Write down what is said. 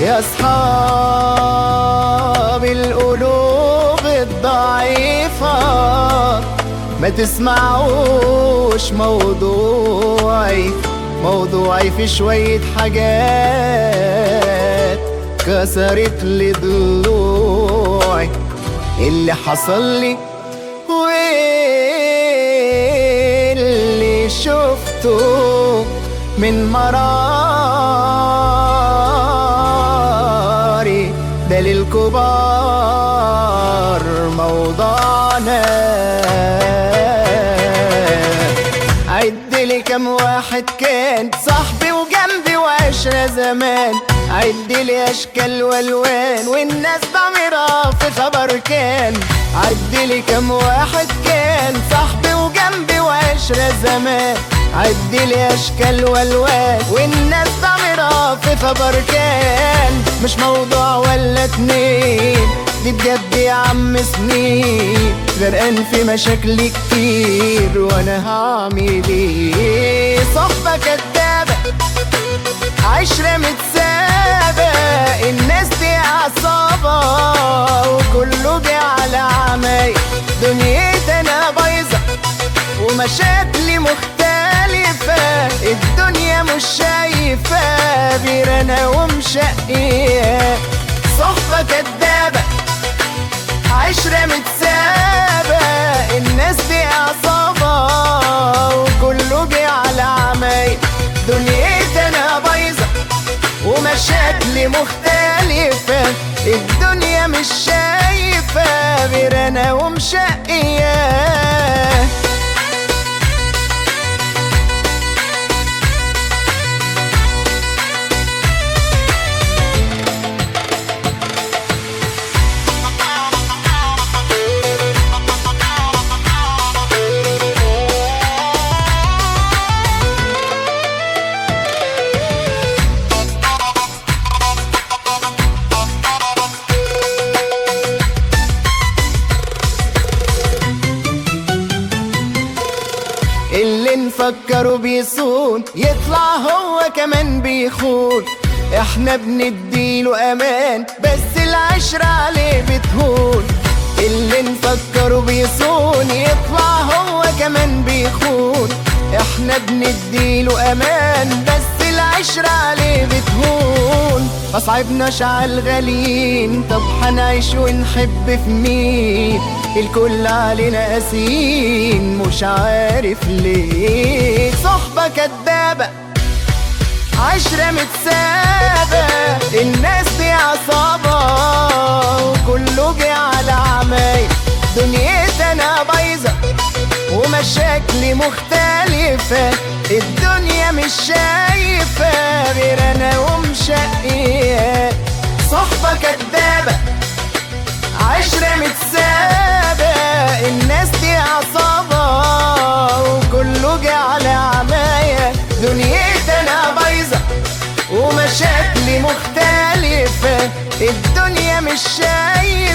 يا اصحاب القلوب الضعيفة ما تسمعوش موضوعي موضوعي في شوية حاجات كسرت لي ضلوعي اللي حصل لي واللي شفته من مراري ده للكبار موضوعنا عد لي كم واحد كان صاحبي وجنبي وعشرة زمان عد لي اشكال والوان والناس ضميرها في خبر كان عد لي كم واحد كان صاحبي وجنبي وعشرة زمان عد لي اشكال والوان والناس ضميرها في خبر كان مش موضوع ولا اتنين دي بجد يا عم سنين غرقان في مشاكل كتير وانا هعمل ايه صحبة كدابة عشرة متسابة الناس دي عصابة وكله جه على عماي دنيتي انا بايظة ومشاكلي مختلفة الدنيا مش شايفة غير انا ومشقية صحبة كدابة عشرة متسابة الناس دي عصابة وكله جه على عماي دنيتي انا بايظة ومشاكلي مختلفة الدنيا مش شايفة غير انا ومشقية اللي نفكره بيصون يطلع هو كمان بيخون احنا بنديله امان بس العشرة عليه بتهون اللي نفكره بيصون يطلع هو كمان بيخون احنا بنديله امان بس العشرة عليه بتهون مصعبناش عالغاليين طب حنعيش ونحب في مين الكل علينا قاسيين مش عارف ليه صحبة كدابة عشرة متسابة الناس دي عصابة وكله جه على عماي دنيتي انا بايظة ومشاكلي مختلفة الدنيا مش شايفة غير انا ومشقية صحبة كدابة عشرة متسابة الناس دي عصابة وكله جه على عماية دنيتي انا بايظة ومشاكلي مختلفة الدنيا مش شايفة